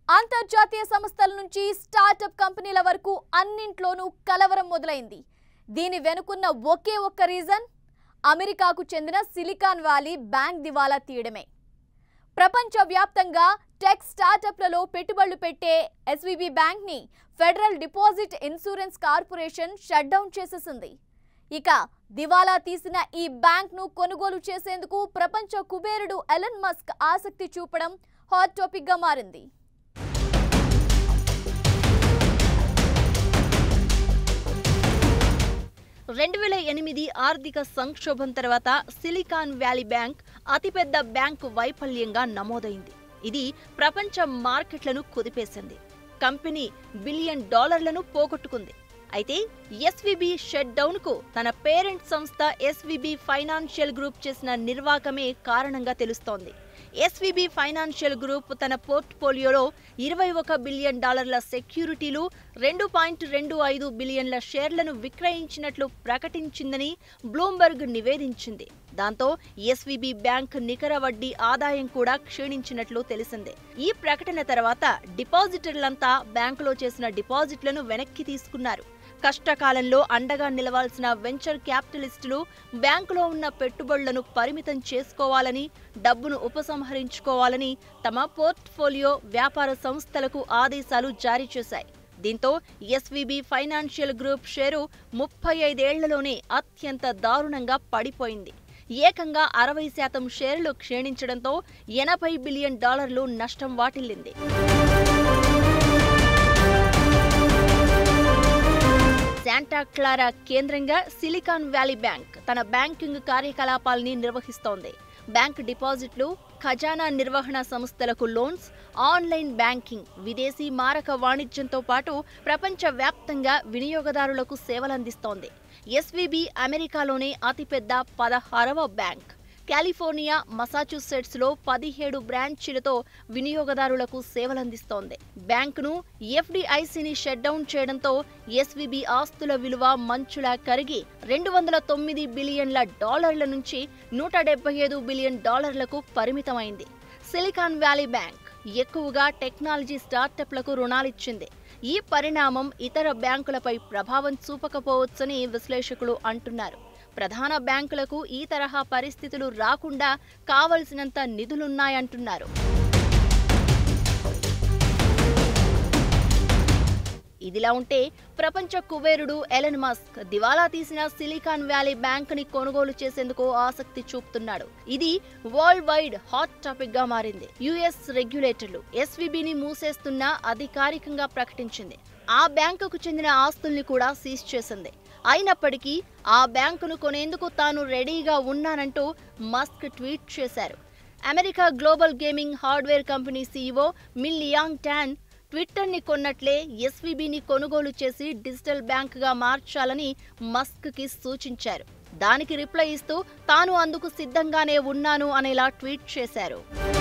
అంతర్జాతీయ సంస్థల నుంచి స్టార్టప్ కంపెనీల వరకు అన్నింట్లోనూ కలవరం మొదలైంది దీని వెనుకున్న ఒకే ఒక్క రీజన్ అమెరికాకు చెందిన సిలికాన్ వ్యాలీ బ్యాంక్ దివాలా తీయడమే ప్రపంచవ్యాప్తంగా టెక్ స్టార్టప్లలో పెట్టుబడులు పెట్టే ఎస్వీబీ బ్యాంక్ని Federal Deposit Insurance Corporation shut down చేసేసింది ఇక దివాలా తీసిన ఈ బ్యాంక్ను కొనుగోలు చేసేందుకు ప్రపంచ కుబేరుడు ఎలన్ మస్క్ ఆసక్తి చూపడం హాట్ టాపిక్గా మారింది రెండు వేల ఎనిమిది ఆర్థిక సంక్షోభం తర్వాత సిలికాన్ వ్యాలీ బ్యాంక్ అతిపెద్ద బ్యాంకు వైఫల్యంగా నమోదైంది ఇది ప్రపంచ మార్కెట్లను కుదిపేసింది కంపెనీ బిలియన్ డాలర్లను పోగొట్టుకుంది అయితే ఎస్వీబీ షట్ డౌన్ కు తన పేరెంట్ సంస్థ ఎస్వీబీ ఫైనాన్షియల్ గ్రూప్ చేసిన నిర్వాకమే కారణంగా తెలుస్తోంది ఎస్వీబీ ఫైనాన్షియల్ గ్రూప్ తన పోర్ట్ఫోలియోలో ఇరవై ఒక బిలియన్ డాలర్ల సెక్యూరిటీలు రెండు పాయింట్ రెండు ఐదు బిలియన్ల షేర్లను విక్రయించినట్లు ప్రకటించిందని బ్లూంబర్గ్ నివేదించింది దాంతో ఎస్వీబీ బ్యాంక్ నికర వడ్డీ ఆదాయం కూడా క్షీణించినట్లు తెలిసిందే ఈ ప్రకటన తర్వాత డిపాజిటర్లంతా బ్యాంకులో చేసిన డిపాజిట్లను వెనక్కి తీసుకున్నారు కష్టకాలంలో అండగా నిలవాల్సిన వెంచర్ క్యాపిటలిస్టులు బ్యాంకులో ఉన్న పెట్టుబడులను పరిమితం చేసుకోవాలని డబ్బును ఉపసంహరించుకోవాలని తమ పోర్ట్ఫోలియో వ్యాపార సంస్థలకు ఆదేశాలు జారీ చేశాయి దీంతో ఎస్వీబీ ఫైనాన్షియల్ గ్రూప్ షేరు ముప్పై ఐదేళ్లలోనే అత్యంత దారుణంగా పడిపోయింది ఏకంగా అరవై శాతం షేర్లు క్షీణించడంతో ఎనభై బిలియన్ డాలర్లు నష్టం వాటిల్లింది శాంటా క్లారా కేంద్రంగా సిలికాన్ వ్యాలీ బ్యాంక్ తన బ్యాంకింగ్ కార్యకలాపాల్ని నిర్వహిస్తోంది బ్యాంక్ డిపాజిట్లు ఖజానా నిర్వహణ సంస్థలకు లోన్స్ ఆన్లైన్ బ్యాంకింగ్ విదేశీ మారక వాణిజ్యంతో పాటు ప్రపంచ వ్యాప్తంగా వినియోగదారులకు సేవలందిస్తోంది ఎస్వీబీ అమెరికాలోనే అతిపెద్ద పదహారవ బ్యాంక్ కాలిఫోర్నియా మసాచుసెట్స్ లో పదిహేడు బ్రాంచీలతో వినియోగదారులకు సేవలందిస్తోంది బ్యాంకును ఎఫ్డిఐసిని షట్ డౌన్ చేయడంతో ఎస్వీబీ ఆస్తుల విలువ మంచులా కరిగి రెండు వందల తొమ్మిది బిలియన్ల డాలర్ల నుంచి నూట డెబ్బై ఐదు బిలియన్ డాలర్లకు పరిమితమైంది సిలికాన్ వ్యాలీ బ్యాంక్ ఎక్కువగా టెక్నాలజీ స్టార్టప్లకు రుణాలిచ్చింది ఈ పరిణామం ఇతర బ్యాంకులపై ప్రభావం చూపకపోవచ్చని విశ్లేషకులు అంటున్నారు ప్రధాన బ్యాంకులకు ఈ తరహా పరిస్థితులు రాకుండా కావలసినంత నిధులున్నాయంటున్నారు ఇదిలా ఉంటే ప్రపంచ కుబేరుడు ఎలన్ మస్క్ దివాలా తీసిన సిలికాన్ వ్యాలీ బ్యాంక్ ని కొనుగోలు చేసేందుకు ఆసక్తి చూపుతున్నాడు ఇది వరల్డ్ వైడ్ హాట్ టాపిక్ గా మారింది యుఎస్ రెగ్యులేటర్లు ఎస్వీబీని మూసేస్తున్నా అధికారికంగా ప్రకటించింది ఆ బ్యాంకుకు చెందిన ఆస్తుల్ని కూడా సీజ్ చేసింది అయినప్పటికీ ఆ బ్యాంకును కొనేందుకు తాను రెడీగా ఉన్నానంటూ మస్క్ ట్వీట్ చేశారు America global gaming hardware company CEO Min Liang Tan ట్విట్టర్ని కొన్నట్లే ఎస్వీబీని కొనుగోలు చేసి డిజిటల్ బ్యాంక్గా మార్చాలని మస్క్కి సూచించారు దానికి రిప్లై ఇస్తూ తాను అందుకు సిద్ధంగానే ఉన్నాను అనేలా ట్వీట్ చేశారు